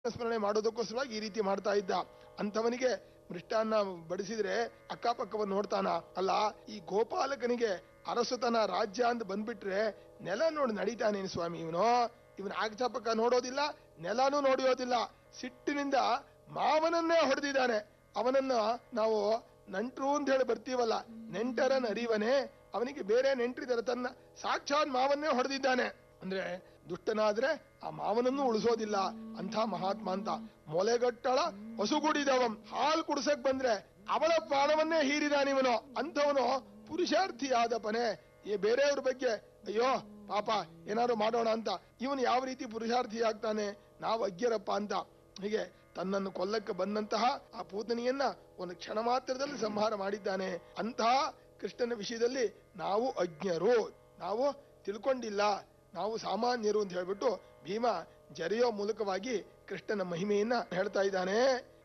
ಸ್ಮರಣೆ ಮಾಡೋದಕ್ಕೋಸ್ಕರವಾಗಿ ಈ ರೀತಿ ಮಾಡ್ತಾ ಇದ್ದ ಅಂತವನಿಗೆ ಮೃಷ್ಟಾನ್ನ ಬಡಿಸಿದ್ರೆ ಅಕ್ಕಪಕ್ಕವನ್ನು ನೋಡ್ತಾನ ಅಲ್ಲ ಈ ಗೋಪಾಲಕನಿಗೆ ಅರಸುತನ ರಾಜ್ಯ ಅಂತ ಬಂದ್ಬಿಟ್ರೆ ನೆಲ ನೋಡಿ ನಡೀತಾನೇನು ಸ್ವಾಮಿ ಇವನು ಇವನ್ ಆಗಚಪಕ್ಕ ನೋಡೋದಿಲ್ಲ ನೆಲನೂ ನೋಡಿಯೋದಿಲ್ಲ ಸಿಟ್ಟಿನಿಂದ ಮಾವನನ್ನೇ ಹೊಡೆದಿದ್ದಾನೆ ಅವನನ್ನ ನಾವು ನಂಟ್ರು ಅಂತ ಹೇಳಿ ಬರ್ತೀವಲ್ಲ ನೆಂಟರನ್ ಅರಿವನೆ ಅವನಿಗೆ ಬೇರೆ ನೆಂಟ್ರಿದ್ದಾರೆ ತನ್ನ ಸಾಕ್ಷಾತ್ ಮಾವನ್ನೇ ಹೊಡೆದಿದ್ದಾನೆ ಅಂದ್ರೆ ದುಷ್ಟನಾದ್ರೆ ಆ ಮಾವನನ್ನು ಉಳಿಸೋದಿಲ್ಲ ಅಂತ ಮಹಾತ್ಮ ಅಂತ ಮೊಲೆಗಟ್ಟಳ ಹಸುಗುಡಿದವಂ ಹಾಲು ಕುಡ್ಸಕ್ ಬಂದ್ರೆ ಅವಳ ಪ್ರಾಣವನ್ನೇ ಹೀರಿದಾನಿವನು ಅಂಥವನು ಪುರುಷಾರ್ಥಿಯಾದಪನೆ ಈ ಬೇರೆಯವ್ರ ಬಗ್ಗೆ ಅಯ್ಯೋ ಪಾಪ ಏನಾದ್ರು ಮಾಡೋಣ ಅಂತ ಇವನು ಯಾವ ರೀತಿ ಪುರುಷಾರ್ಥಿ ಆಗ್ತಾನೆ ನಾವು ಅಗ್ಯರಪ್ಪ ಅಂತ ಹೀಗೆ ತನ್ನನ್ನು ಕೊಲ್ಲಕ್ಕೆ ಬಂದಂತಹ ಆ ಪೂತನಿಯನ್ನ ಒಂದು ಕ್ಷಣ ಮಾತ್ರದಲ್ಲಿ ಸಂಹಾರ ಮಾಡಿದ್ದಾನೆ ಅಂತಹ ಕೃಷ್ಣನ ವಿಷಯದಲ್ಲಿ ನಾವು ಅಜ್ಞರು ನಾವು ತಿಳ್ಕೊಂಡಿಲ್ಲ ನಾವು ಸಾಮಾನ್ಯರು ಅಂತ ಹೇಳ್ಬಿಟ್ಟು ಭೀಮ ಜರೆಯೋ ಮೂಲಕವಾಗಿ ಕೃಷ್ಣನ ಮಹಿಮೆಯನ್ನ ಹೇಳ್ತಾ ಇದ್ದಾನೆ